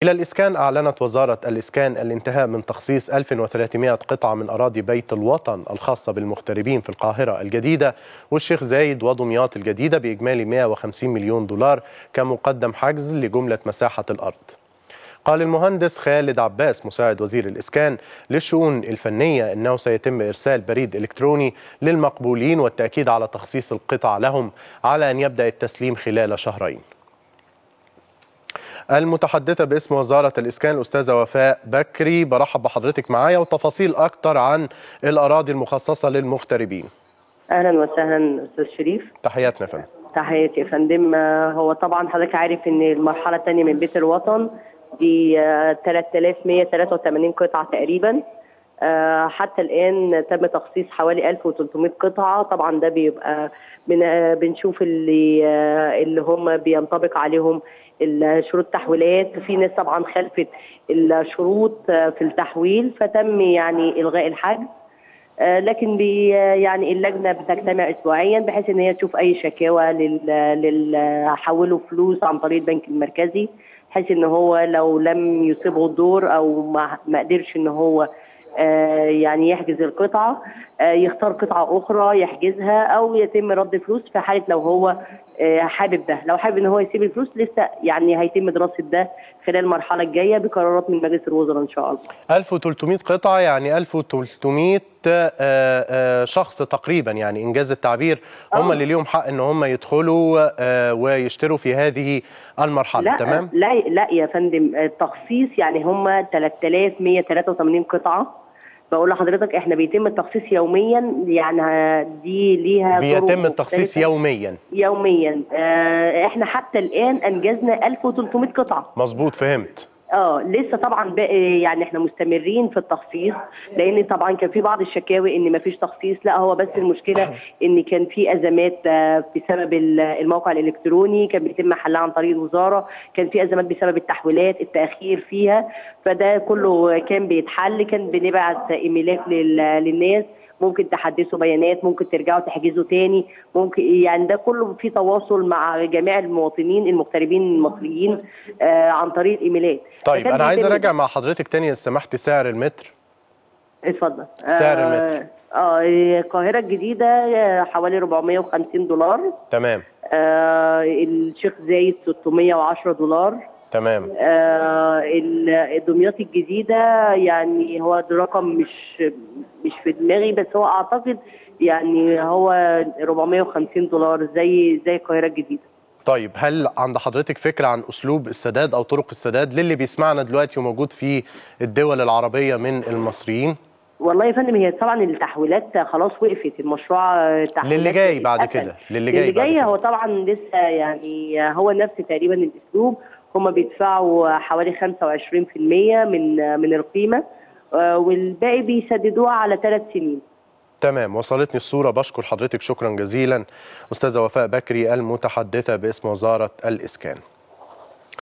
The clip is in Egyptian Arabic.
إلى الإسكان أعلنت وزارة الإسكان الانتهاء من تخصيص 1300 قطعة من أراضي بيت الوطن الخاصة بالمغتربين في القاهرة الجديدة والشيخ زايد ودمياط الجديدة بإجمالي 150 مليون دولار كمقدم حجز لجملة مساحة الأرض قال المهندس خالد عباس مساعد وزير الإسكان للشؤون الفنية أنه سيتم إرسال بريد إلكتروني للمقبولين والتأكيد على تخصيص القطع لهم على أن يبدأ التسليم خلال شهرين المتحدثة باسم وزارة الإسكان الأستاذة وفاء بكري برحب بحضرتك معايا وتفاصيل أكتر عن الأراضي المخصصة للمغتربين اهلا وسهلا استاذ شريف تحياتنا يا فندم تحياتي يا فندم آه، هو طبعا حضرتك عارف ان المرحله الثانيه من بيت الوطن دي آه، 3183 قطعه تقريبا آه، حتى الان تم تخصيص حوالي 1300 قطعه طبعا ده بيبقى من آه، بنشوف اللي آه، اللي هم بينطبق عليهم الشروط التحويلات في ناس طبعا خلفت الشروط آه، في التحويل فتم يعني الغاء الحجز آه، لكن بي يعني اللجنه بتجتمع اسبوعيا بحيث ان هي تشوف اي شكاوى لل لل حولوا فلوس عن طريق البنك المركزي بحيث ان هو لو لم يصيبه الدور او ما ما قدرش ان هو آه، يعني يحجز القطعه آه، يختار قطعه اخرى يحجزها او يتم رد فلوس في حاله لو هو آه، حابب ده لو حابب ان هو يسيب الفلوس لسه يعني هيتم دراسه ده خلال المرحله الجايه بقرارات من مجلس الوزراء ان شاء الله 1300 قطعة يعني 1300 آه، آه، شخص تقريبا يعني إنجاز التعبير هم آه. اللي ليهم حق إن هم يدخلوا آه، ويشتروا في هذه المرحلة لا تمام؟ لا لا يا فندم التخصيص يعني هم 3183 قطعه بقول لحضرتك احنا بيتم التخصيص يوميا يعني دي ليها طرق بيتم التخصيص مختلفة. يوميا يوميا اه احنا حتى الان انجزنا 1300 قطعه مظبوط فهمت اه لسه طبعا باقي يعني احنا مستمرين في التخصيص لان طبعا كان في بعض الشكاوي ان مفيش تخصيص لا هو بس المشكله ان كان في ازمات آه، بسبب ال- الموقع الالكتروني كان بيتم حلها عن طريق الوزاره كان في ازمات بسبب التحويلات التاخير فيها فده كله كان بيتحل كان بنبعت ايميلات لل- للناس ممكن تحدثوا بيانات ممكن ترجعوا تحجزوا تاني ممكن يعني ده كله في تواصل مع جميع المواطنين المغتربين المصريين آه عن طريق الايميلات طيب فكان أنا عايز بيتم- أراجع مع حضرتك تاني إن سمحت سعر المتر اتفضل سعر آه، المتر. اه القاهرة الجديدة آه، حوالي 450 دولار تمام آه الشيخ زايد 610 دولار تمام آه ال- دمياط الجديدة يعني هو ده رقم مش مش في دماغي بس هو اعتقد يعني هو 450 دولار زي زي القاهرة الجديدة طيب هل عند حضرتك فكرة عن أسلوب السداد أو طرق السداد للي بيسمعنا دلوقتي وموجود في الدول العربية من المصريين والله يا فندم هي طبعا التحويلات خلاص وقفت المشروع التحويلات للي جاي بعد اتقفل. كده للي جاي اللي بعد جاي كده. هو طبعا لسه يعني هو نفس تقريبا الاسلوب هم بيدفعوا حوالي 25% من من القيمه آه، والباقي بيسددوها على ثلاث سنين تمام وصلتني الصورة بشكر حضرتك شكرا جزيلا أستاذة وفاء بكري المتحدثة باسم وزارة الإسكان